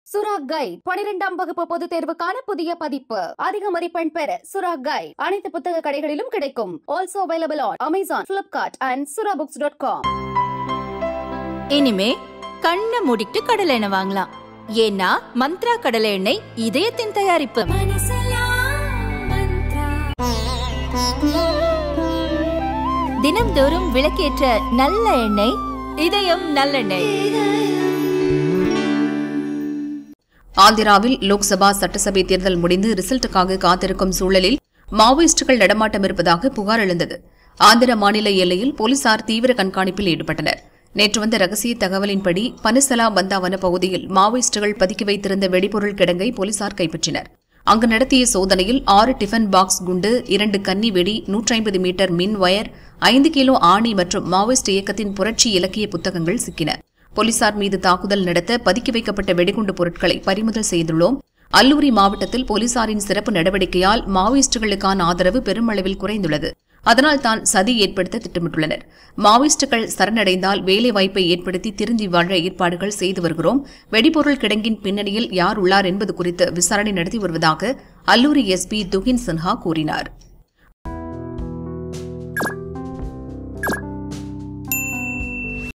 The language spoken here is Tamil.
சுரா கைட் பனிரெண்டாம் வகுப்பு பொதுத் தேர்வுக்கான புதிய பதிப்பு அதிக மதிப்பெண் பெற சுரா கைட் அனைத்து புத்தக கடைகளிலும் கிடைக்கும் also available on Amazon Flipkart and Sura books dot com இனிமே கண்ணை மூடிட்டு கடலை எண்ணெய் வாங்கலாம் ஏன்னா மந்த்ரா கடலை எண்ணெய் இதயத்தின் தயாரிப்பு தினம்தோறும் விளக்கேற்ற நல்ல எண்ணெய் இதயம் நல்லெண்ணெய் ஆந்திராவில் லோக்சபா சட்டசபை தேர்தல் முடிந்து ரிசல்ட்டுக்காக காத்திருக்கும் சூழலில் மாவோயிஸ்டுகள் நடமாட்டம் இருப்பதாக புகார் எழுந்தது ஆந்திர மாநில எல்லையில் போலீசார் தீவிர கண்காணிப்பில் ஈடுபட்டனர் நேற்று வந்த ரகசிய தகவலின்படி பனிசலா பந்தா வனப்பகுதியில் மாவோயிஸ்டுகள் பதுக்கி வைத்திருந்த வெடிபொருள் கிடங்கை போலீசார் கைப்பற்றினர் அங்கு நடத்திய சோதனையில் ஆறு டிஃபன் பாக்ஸ் குண்டு இரண்டு கன்னி வெடி நூற்றி ஐம்பது மீட்டர் மின் வயர் ஐந்து கிலோ ஆணி மற்றும் மாவோயிஸ்ட் இயக்கத்தின் புரட்சி இலக்கிய புத்தகங்கள் சிக்கின போலீசார் மீது தாக்குதல் நடத்த பதுக்கி வைக்கப்பட்ட வெடிகுண்டு பொருட்களை பறிமுதல் செய்துள்ளோம் அல்லூரி மாவட்டத்தில் போலீசாரின் சிறப்பு நடவடிக்கையால் மாவோயிஸ்டுகளுக்கான ஆதரவு பெருமளவில் குறைந்துள்ளது அதனால் தான் சதி ஏற்படுத்த திட்டமிட்டுள்ளனர் மாவோயிஸ்டுகள் சரணடைந்தால் வேலைவாய்ப்பை ஏற்படுத்தி திருந்தி வாழ ஏற்பாடுகள் செய்து வருகிறோம் வெடிபொருள் கிடங்கின் பின்னணியில் யார் உள்ளார் என்பது குறித்து விசாரணை நடத்தி வருவதாக அல்லூரி எஸ்பி துகின் சின்ஹா கூறினார்